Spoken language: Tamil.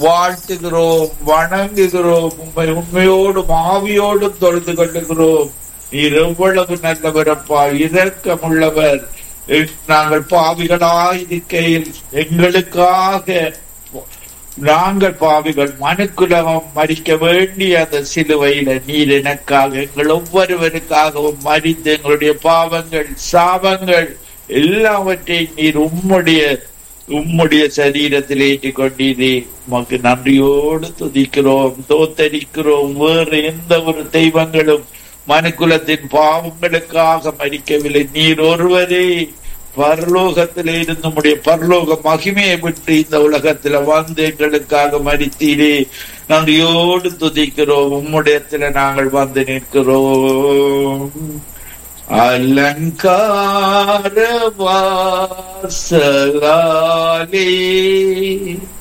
வாழ்த்துகிறோம் வணங்குகிறோம் உண்மை உண்மையோடு ஆவியோடும் தொழுது கொள்ளுகிறோம் நீர் எவ்வளவு நல்லவரப்பா இரக்கமுள்ளவர் எங்- நாங்கள் பாவிகளாயிருக்கையில் எங்களுக்காக நாங்கள் பாவிகள் மனுக்குலகம் மறிக்க வேண்டிய அந்த சிலுவையில நீர் எனக்காக எங்கள் ஒவ்வொருவருக்காகவும் மறித்து எங்களுடைய பாவங்கள் சாபங்கள் எல்லாவற்றையும் நீர் உம்முடைய உம்முடைய சரீரத்தில் ஏற்றிக் கொண்டீரே உமக்கு நன்றியோடு துதிக்கிறோம் தோத்தரிக்கிறோம் வேறு எந்த ஒரு தெய்வங்களும் மனுக்குலத்தின் பாவங்களுக்காக மறிக்கவில்லை நீர் ஒருவரே பரலோகத்திலே இருந்து உம்முடைய பரலோக மகிமையை விட்டு இந்த உலகத்துல வந்து எங்களுக்காக மறித்தீரே நன்றியோடு துதிக்கிறோம் உம்முடையத்துல நாங்கள் வந்து நிற்கிறோம் அலங்கார வாசலாலே